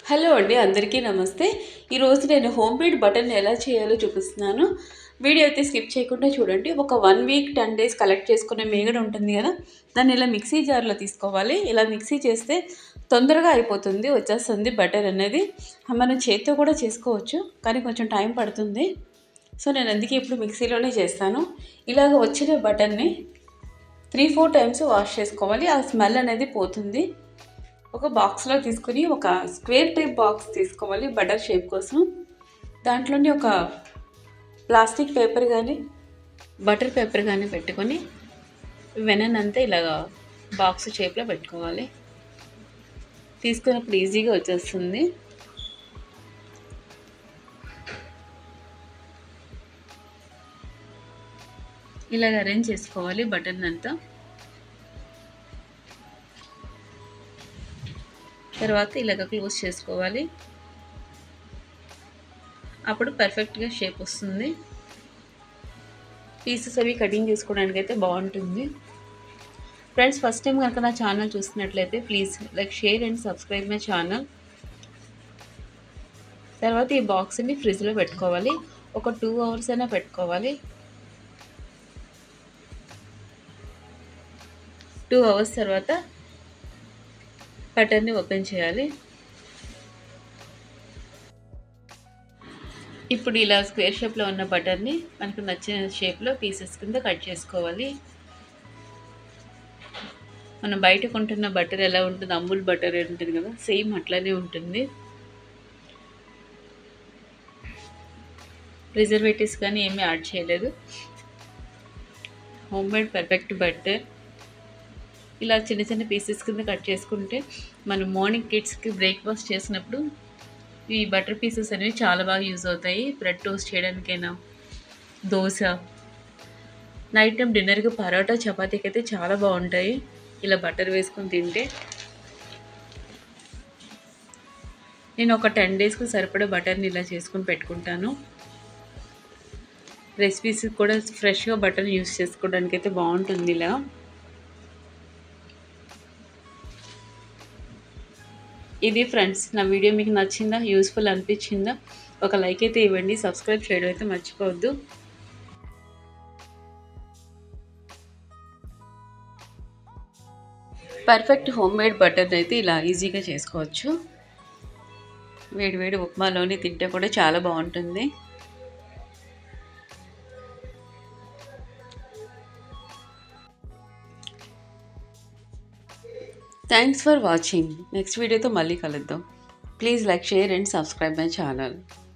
hello అండి అందరికీ నమస్తే ఈరోజు నేను హోమ్ మేడ్ బటన్ ఎలా చేయాలో చూపిస్తున్నాను వీడియో అయితే స్కిప్ చేయకుండా చూడండి ఒక one week ten days collect చేసుకునే మేగడ ఉంటుంది కదా దాన్ని ఇలా మిక్సీ జార్లో తీసుకోవాలి ఇలా మిక్సీ చేస్తే తొందరగా అయిపోతుంది వచ్చేస్తుంది బటర్ అనేది మనం చేత్తో కూడా చేసుకోవచ్చు కానీ కొంచెం టైం పడుతుంది సో నేను అందుకే ఇప్పుడు మిక్సీలోనే చేస్తాను ఇలాగ వచ్చిన బటన్ని త్రీ ఫోర్ టైమ్స్ వాష్ చేసుకోవాలి ఆ స్మెల్ అనేది పోతుంది ఒక బాక్స్లో తీసుకుని ఒక స్క్వేర్ టైప్ బాక్స్ తీసుకోవాలి బటర్ షేప్ కోసం దాంట్లోని ఒక ప్లాస్టిక్ పేపర్ కానీ బటర్ పేపర్ కానీ పెట్టుకొని వెనన్ అంతా ఇలాగా బాక్స్ షేప్లో పెట్టుకోవాలి తీసుకున్నప్పుడు ఈజీగా వచ్చేస్తుంది ఇలాగ అరేంజ్ చేసుకోవాలి బటన్ అంతా తర్వాత ఇలాగ క్లోజ్ చేసుకోవాలి అప్పుడు పర్ఫెక్ట్గా షేప్ వస్తుంది పీసెస్ అవి కటింగ్ చేసుకోవడానికి అయితే బాగుంటుంది ఫ్రెండ్స్ ఫస్ట్ టైం కనుక నా ఛానల్ చూస్తున్నట్లయితే please like share and subscribe my channel తర్వాత ఈ బాక్స్ని ఫ్రిడ్జ్లో పెట్టుకోవాలి ఒక టూ అవర్స్ అయినా పెట్టుకోవాలి టూ అవర్స్ తర్వాత బటర్ని ఓపెన్ చేయాలి ఇప్పుడు ఇలా స్క్వేర్ షేప్లో ఉన్న బటర్ని మనకు నచ్చిన షేప్లో పీసెస్ కింద కట్ చేసుకోవాలి మనం బయట కొంటున్న బటర్ ఎలా ఉంటుంది అమూల్ బటర్ ఉంటుంది కదా సేమ్ అట్లానే ఉంటుంది ప్రిజర్వేటివ్స్ కానీ ఏమీ యాడ్ చేయలేదు హోమ్ మేడ్ పర్ఫెక్ట్ బటర్ ఇలా చిన్న చిన్న పీసెస్ కింద కట్ చేసుకుంటే మనం మార్నింగ్ కిడ్స్కి బ్రేక్ఫాస్ట్ చేసినప్పుడు ఈ బటర్ పీసెస్ అనేవి చాలా బాగా యూజ్ అవుతాయి బ్రెడ్ టోస్ట్ చేయడానికైనా దోశ నైట్ టైం డిన్నర్కి పరోటా చపాతీకి అయితే చాలా బాగుంటాయి ఇలా బటర్ వేసుకొని తింటే నేను ఒక టెన్ డేస్కి సరిపడా బటర్ని ఇలా చేసుకొని పెట్టుకుంటాను రెసిపీస్ కూడా ఫ్రెష్గా బటర్ యూస్ చేసుకోవడానికి అయితే బాగుంటుంది ఇలా ఇది ఫ్రెండ్స్ నా వీడియో మీకు నచ్చిందా యూస్ఫుల్ అనిపించిందా ఒక లైక్ అయితే ఇవ్వండి సబ్స్క్రైబ్ చేయడం అయితే మర్చిపోవద్దు పర్ఫెక్ట్ హోమ్ మేడ్ బటర్ అయితే ఇలా ఈజీగా చేసుకోవచ్చు వేడి వేడి ఉప్మాలోని తింటే కూడా చాలా బాగుంటుంది థ్యాంక్స్ ఫర్ వాచింగ్ నెక్స్ట్ వీడియోతో మళ్ళీ కలుద్దాం please like share and subscribe my channel